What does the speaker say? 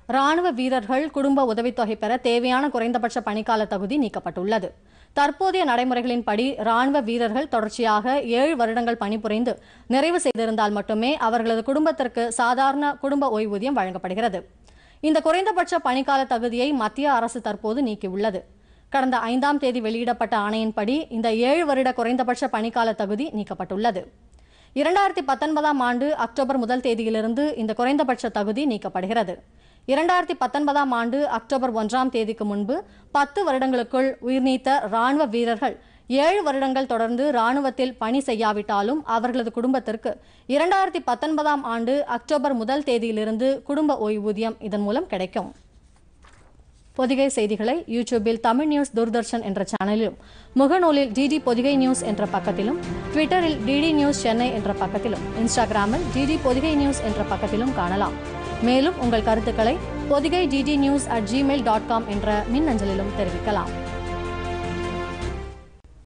ராணுவ வீரர்கள் குடும்ப உதவித்தொகை பெற தேவையான குறைந்தபட்ச பணிக்கால தகுதி நீக்கப்பட்டுள்ளது தற்போதைய நடைமுறைகளின்படி ராணுவ வீரர்கள் தொடர்ச்சியாக ஏழு வருடங்கள் பணிபுரிந்து நிறைவு செய்திருந்தால் மட்டுமே அவர்களது குடும்பத்திற்கு சாதாரண குடும்ப ஓய்வூதியம் வழங்கப்படுகிறது இந்த குறைந்தபட்ச பணிக்கால தகுதியை மத்திய அரசு தற்போது நீக்கியுள்ளது கடந்த ஐந்தாம் தேதி வெளியிடப்பட்ட ஆணையின்படி இந்த ஏழு வருட குறைந்தபட்ச பணிக்கால தகுதி நீக்கப்பட்டுள்ளது இரண்டாயிரத்தி பத்தொன்பதாம் ஆண்டு அக்டோபர் முதல் தேதியிலிருந்து இந்த குறைந்தபட்ச தகுதி நீக்கப்படுகிறது இரண்டாயிரத்தி பத்தொன்பதாம் ஆண்டு அக்டோபர் ஒன்றாம் தேதிக்கு முன்பு பத்து வருடங்களுக்குள் உயிர்நீத்த ராணுவ வீரர்கள் ஏழு வருடங்கள் தொடர்ந்து ராணுவத்தில் பணி செய்யாவிட்டாலும் அவர்களது குடும்பத்திற்கு இரண்டாயிரத்தி பத்தொன்பதாம் ஆண்டு அக்டோபர் முதல் தேதியிலிருந்து குடும்ப ஓய்வூதியம் இதன் மூலம் கிடைக்கும் பொதிகை செய்திகளை யூடியூபில் தமிழ் நியூஸ் தூர்தர்ஷன் என்ற சேனலிலும் முகநூலில் டிடி பொதிகை நியூஸ் என்ற பக்கத்திலும் ட்விட்டரில் டிடி நியூஸ் சென்னை என்ற பக்கத்திலும் இன்ஸ்டாகிராமில் டிடி பொதிகை நியூஸ் என்ற பக்கத்திலும் காணலாம் மேலும் உங்கள் கருத்துக்களை Podhigai DD news at Gmail dot com என்ற மின்னஞ்சலிலும் தெரிவிக்கலாம்